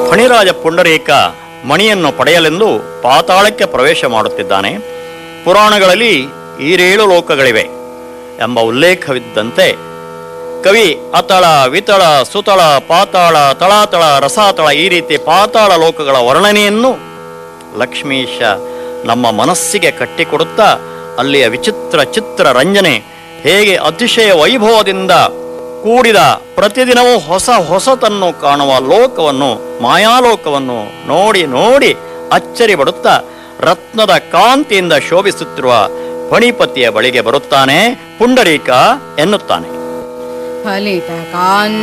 ಫಣಿರಾಜ ಪುಂಡರೀಕ ಮಣಿಯನ್ನು ಪಡೆಯಲೆಂದು ಪಾತಾಳಕ್ಕೆ ಪ್ರವೇಶ ಮಾಡುತ್ತಿದ್ದಾನೆ ಪುರಾಣಗಳಲ್ಲಿ ಈರೇಳು ಲೋಕಗಳಿವೆ ಎಂಬ ಉಲ್ಲೇಖವಿದ್ದಂತೆ ಕವಿ ಅತಳ ವಿತಳ ಸುತಳ ಪಾತಾಳ ತಳಾತಳ ರಸಾತಳ ಈ ರೀತಿ ಪಾತಾಳ ಲೋಕಗಳ ವರ್ಣನೆಯನ್ನು ಲಕ್ಷ್ಮೀಶ ನಮ್ಮ ಮನಸ್ಸಿಗೆ ಕಟ್ಟಿಕೊಡುತ್ತಾ ಅಲ್ಲಿಯ ವಿಚಿತ್ರ ಚಿತ್ರ ರಂಜನೆ ಹೇಗೆ ಅತಿಶಯ ವೈಭವದಿಂದ ಕೂಡಿದ ಪ್ರತಿದಿನವೂ ಹೊಸ ಹೊಸತನ್ನು ಕಾಣುವ ಲೋಕವನ್ನು ಮಾಯಾಲೋಕವನ್ನು ನೋಡಿ ನೋಡಿ ಅಚ್ಚರಿ ಪಡುತ್ತಾ ರತ್ನದ ಕಾಂತಿಯಿಂದ ಶೋಭಿಸುತ್ತಿರುವ ಫಣಿಪತಿಯ ಬಳಿಗೆ ಬರುತ್ತಾನೆ ಪುಂಡರೀಕ ಎನ್ನುತ್ತಾನೆ ಫಲಿತ ಕಾನ್